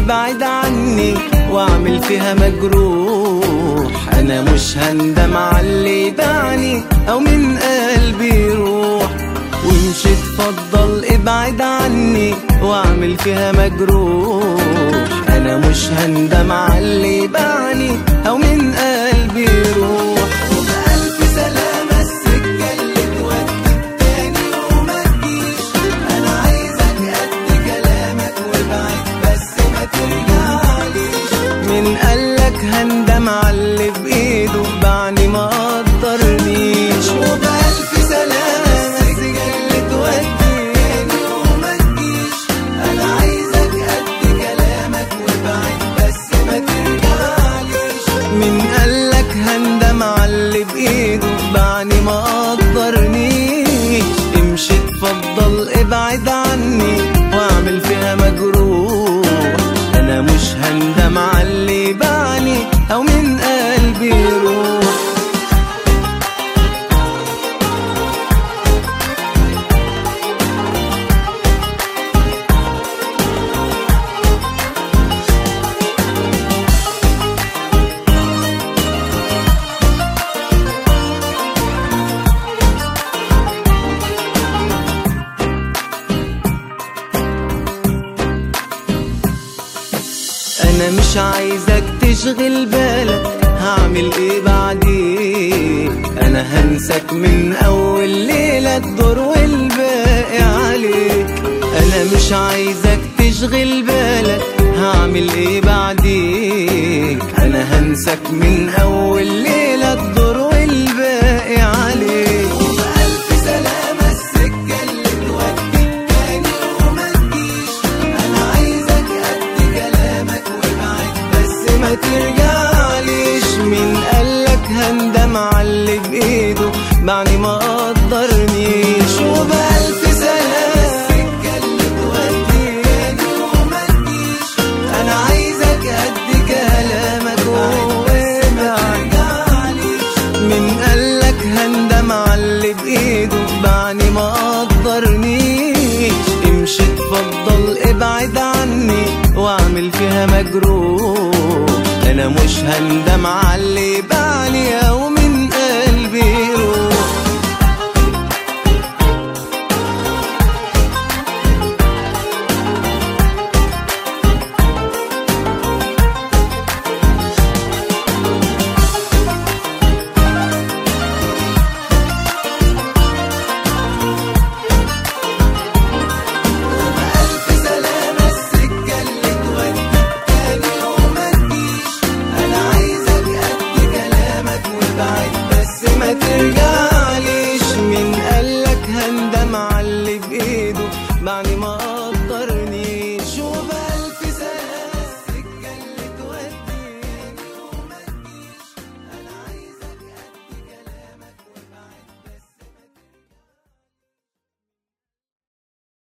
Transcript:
ابعد عني واعمل فيها مجروح انا مش هندم على اللي باعني او من قلبي يروح ومش اتفضل ابعد عني واعمل فيها مجروح انا مش هندم على اللي باعني او من قلبي يروح وبألف سلامة السكة اللي توديك تاني وما تجيش انا عايزك قد كلامك وابعد بس ما ترجعليش من قالك هندم على اللي بايده بعني ما قدرنيش وبألف سلامة السكة اللي توديني وما تجيش انا عايزك قد كلامك وابعد بس ما ترجعليش من قالك هندم على اللي بايده بعني ما قدرنيش امشي اتفضل ابعد عني واعمل فيها مجروح انا مش هندم على اللي بعني او من قلبي يروح انا مش عايزك تشغل بالك هعمل ايه بعدين انا هنسك من اول ليلة الدور والباقي عليك انا مش عايزك تشغل بالك هعمل ايه بعديك انا هنسك من اول ليلة الدور والباقي عليك وبألف سلامة السكة اللي توديك تاني وما تجيش انا عايزك قد كلامك وابعد بس ما ترجعليش مين قالك هندم على اللي بايده بعد ما قدرنيش وبألف سلامة السكة اللي توديني وما تجيش انا عايزك قد كلامك وابعد من قالك هندم على اللي بايده بعني ما قدرنيش امشي اتفضل ابعد عني واعمل فيها مجروح انا مش هندم على اللي